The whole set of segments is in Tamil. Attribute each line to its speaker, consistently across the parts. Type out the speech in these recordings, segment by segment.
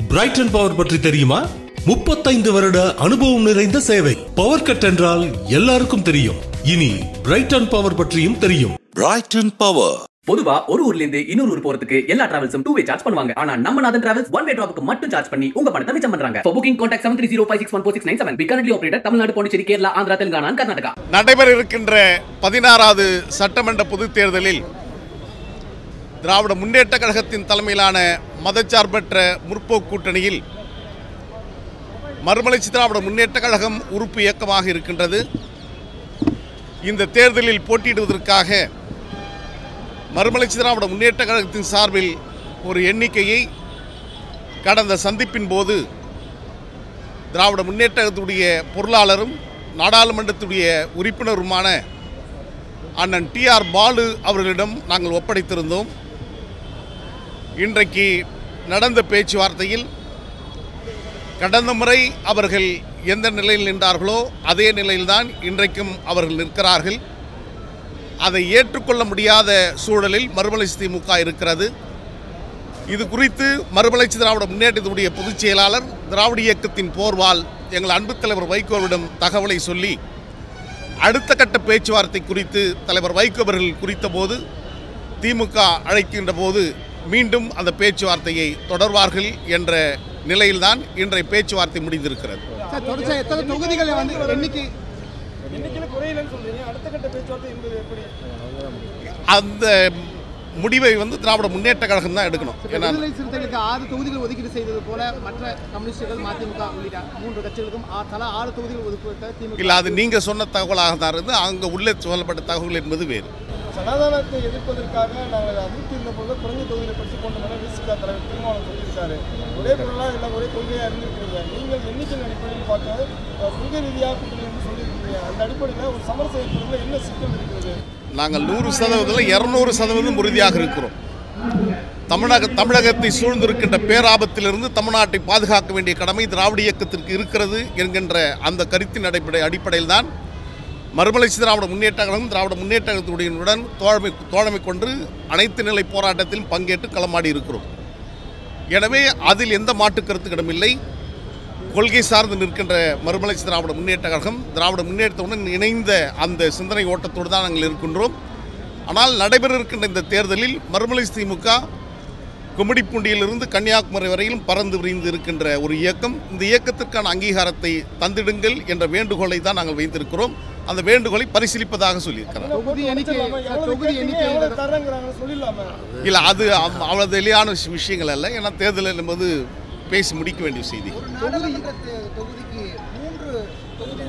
Speaker 1: பிரைட்டன் பவர் பற்றி தெரியுமா முப்பத்தைந்து வருட அனுபவம் நிறைந்த சேவை பவர் கட் என்றால் எல்லாருக்கும் தெரியும் இனி பிரைட்டன் பவர் பற்றியும் தெரியும்
Speaker 2: Brighton Power.
Speaker 3: பொதுவா ஒரு ஊர்ல இருந்து இன்னொரு ஊர் போறதுக்கு எல்லா டிராவல்ஸும் டூ வே சார்ஜ் பண்ணுவாங்க ஆனா நம்ம நாதன் டிராவல்ஸ் ஒன் வே டிராப்புக்கு மட்டும் சார்ஜ் பண்ணி உங்க பணத்தை மிச்சம் பண்றாங்க For booking contact seven three zero five six one four six nine seven currently operator Tamil Nadu Pondicherry Kerala Andhra Telangana and Karnataka
Speaker 4: நடைபெற இருக்கின்ற பதினாறாவது சட்டமன்ற பொதுத் தேர்தலில் திராவிட முன்னேற்ற கழகத்தின் தலைமையிலான மதச்சார்பற்ற முற்போக்கு கூட்டணியில் மறுமலர்ச்சி திராவிட முன்னேற்ற கழகம் உறுப்பு இயக்கமாக இருக்கின்றது இந்த தேர்தலில் போட்டியிடுவதற்காக மறுமலர்ச்சி திராவிட முன்னேற்ற கழகத்தின் சார்பில் ஒரு எண்ணிக்கையை கடந்த சந்திப்பின் போது திராவிட முன்னேற்றத்துடைய பொருளாளரும் நாடாளுமன்றத்துடைய உறுப்பினருமான அண்ணன் டி ஆர் பாலு அவர்களிடம் நாங்கள் ஒப்படைத்திருந்தோம் இன்றைக்கு நடந்த பேச்சுவார்த்தையில் கடந்த முறை அவர்கள் எந்த நிலையில் நின்றார்களோ அதே நிலையில்தான் இன்றைக்கும் அவர்கள் நிற்கிறார்கள் அதை ஏற்றுக்கொள்ள முடியாத சூழலில் மறுமலர்ச்சி திமுக இருக்கிறது இது குறித்து மறுமலர்ச்சி திராவிட முன்னேற்றத்துடைய பொதுச் செயலாளர் திராவிட இயக்கத்தின் போர்வால் எங்கள் அன்பு தலைவர் வைகோவிடம் தகவலை சொல்லி அடுத்த கட்ட பேச்சுவார்த்தை குறித்து தலைவர் வைகோ அவர்கள் குறித்த போது திமுக அழைக்கின்ற போது மீண்டும் அந்த பேச்சுவார்த்தையை தொடர்வார்கள் என்ற நிலையில்தான் இன்றைய பேச்சுவார்த்தை முடிந்திருக்கிறது
Speaker 5: சார் தொடர்ச்சியா எத்தனை தொகுதிகளை வந்து எண்ணிக்கை
Speaker 6: எண்ணிக்கையில குறையலன்னு சொல்றீங்க அடுத்த கட்ட பேச்சுவார்த்தை என்பது எப்படி
Speaker 4: அந்த முடிவை வந்து திராவிட முன்னேற்ற கழகம் தான் எடுக்கணும் ஏன்னா
Speaker 5: விடுதலை சிறுத்தைகளுக்கு ஆறு தொகுதிகள் ஒதுக்கீடு செய்தது போல மற்ற கம்யூனிஸ்டுகள் மதிமுக உள்ளிட்ட மூன்று கட்சிகளுக்கும் ஆ- தலா ஆறு தொகுதிகள் ஒதுக்குவத திமுக
Speaker 4: இல்லை அது நீங்கள் சொன்ன தகவலாக தான் இருந்து அங்கே உள்ளே சொல்லப்பட்ட தகவல் என்பது வேறு
Speaker 6: சனாதனத்தை எதிர்ப்பதற்காக நாங்கள் அதிருப்தி இருந்த போது குறைஞ்ச தொகுதியில் படிச்சு கொண்ட மாதிரி விசிகா தலைவர் தீர்மானம் சொல்லியிருக்காரு ஒரே பொருளாக இல்லை ஒரே கொள்கையாக இருந்திருக்கிறீங்க நீங்கள் எண்ணிக்கையின் அடிப்படையில் பார்த்து அஹ், கொள்கை ரீதியாக கூட்டணி என்று சொல்லியிருக்கீங்க அந்த அடிப்படையில் ஒரு சமரசம் ஏற்படுறதுல என்ன சிக்கல் இருக்கிறது
Speaker 4: நாங்கள் நூறு சதவீதத்தில் இரநூறு சதவீதம் உறுதியாக இருக்கிறோம் தமிழக தமிழகத்தை சூழ்ந்திருக்கின்ற பேராபத்திலிருந்து தமிழ்நாட்டை பாதுகாக்க வேண்டிய கடமை திராவிட இயக்கத்திற்கு இருக்கிறது என்கின்ற அந்த கருத்தின் அடிப்படை அடிப்படையில் தான் மறுமலர்ச்சி திராவிட முன்னேற்ற கழகம் திராவிட முன்னேற்ற கழகத்துடன் தோழமை தோழமை கொண்டு அனைத்து நிலை போராட்டத்திலும் பங்கேற்று களமாடி இருக்கிறோம் எனவே அதில் எந்த மாற்று கருத்துக்கிடம் இல்லை கொள்கை சார்ந்து நிற்கின்ற மறுமலர்ச்சி திராவிட முன்னேற்ற கழகம் திராவிட முன்னேற்றத்துடன் இணைந்த அந்த சிந்தனை ஓட்டத்தோடு தான் நாங்கள் இருக்கின்றோம் ஆனால் நடைபெற இருக்கின்ற இந்த தேர்தலில் மறுமலர்ச்சி திமுக கும்மிடிப்பூண்டியிலிருந்து கன்னியாகுமரி வரையிலும் பறந்து விரிந்து இருக்கின்ற ஒரு இயக்கம் இந்த இயக்கத்திற்கான அங்கீகாரத்தை தந்திடுங்கள் என்ற வேண்டுகோளை தான் நாங்கள் வைத்திருக்கிறோம் அந்த வேண்டுகோளை பரிசீலிப்பதாக சொல்லியிருக்கிறார்
Speaker 5: தொகுதி எண்ணிக்கை
Speaker 6: எவ்வளவு
Speaker 5: தொகுதி
Speaker 6: கேட்டீங்க,
Speaker 5: எண்ணிக்கை
Speaker 6: எவ்வளவு தரேங்கிறாங்க சொல்லிடலாமே
Speaker 4: இல்லை அது அவ்- அவ்வளவு தெளிவான விஷ- விஷயங்கள் அல்ல ஏன்னா தேர்தல் என்பது பேசி முடிக்க வேண்டிய செய்தி
Speaker 5: நாடாளுமன்ற தொகுதிக்கு மூன்று தொகுதி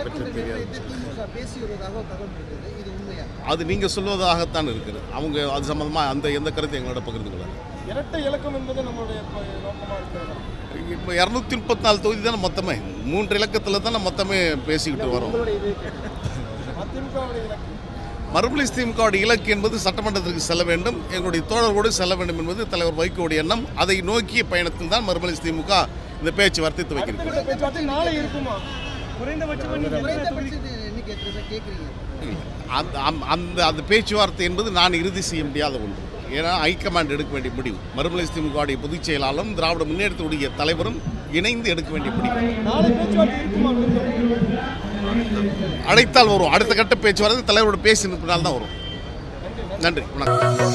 Speaker 5: திமுக பேசி வருவதாக தகவல் இருக்குது இது உண்மையா
Speaker 4: அது நீங்கள் சொல்வதாகத்தான் இருக்குது அவங்க அது சம்மந்தமாக அந்த எந்த கருத்தை எங்களோட பகிர்ந்து கொள்ளாது
Speaker 6: இரட்டை இலக்கம் என்பது நம்மளுடைய ப- நோக்கமா இருக்கிறதா
Speaker 4: இப்போ இரநூத்தி முப்பத்தி நாலு தொகுதி தானே மொத்தமே மூன்று இலக்கத்தில் தானே மொத்தமே பேசிக்கிட்டு வரோம்
Speaker 6: உங்களுடைய இது அதிமுகவுடைய இலக்கு
Speaker 4: மறுமலர்ச்சி திமுகவுடைய இலக்கு என்பது சட்டமன்றத்திற்கு செல்ல வேண்டும் எங்களுடைய தோழர்களோடு செல்ல வேண்டும் என்பது தலைவர் வைகோவுடைய எண்ணம் அதை நோக்கிய பயணத்தில் தான் மறுமலர்ச்சி திமுக இந்த பேச்சுவார்த்தை துவக்கியிருக்கிறது
Speaker 6: அடுத்த பேச்சுவார்த்தை நாளை இருக்குமா குறைந்தபட்சம்
Speaker 5: எண்ணிக்கை எத்தனை கேட்குறீங்க
Speaker 4: அந்த அந்த- அந்த அந்த பேச்சுவார்த்தை என்பது நான் இறுதி செய்ய முடியாத ஒன்று ஏன்னா ஹைகமாண்ட் எடுக்க வேண்டிய முடிவு மறுமலர்ச்சி திமுகவுடைய பொதுச் செயலாளரும் திராவிட முன்னேற்றத்துடைய தலைவரும் இணைந்து எடுக்க வேண்டிய முடிவு
Speaker 6: நாளை பேச்சுவார்த்தை இருக்குமா
Speaker 4: அழைத்தால் வரும் அடுத்த கட்ட பேச்சுவார்த்தை தலைவரோட பேசி நிற்பினால் தான் வரும் நன்றி வணக்கம்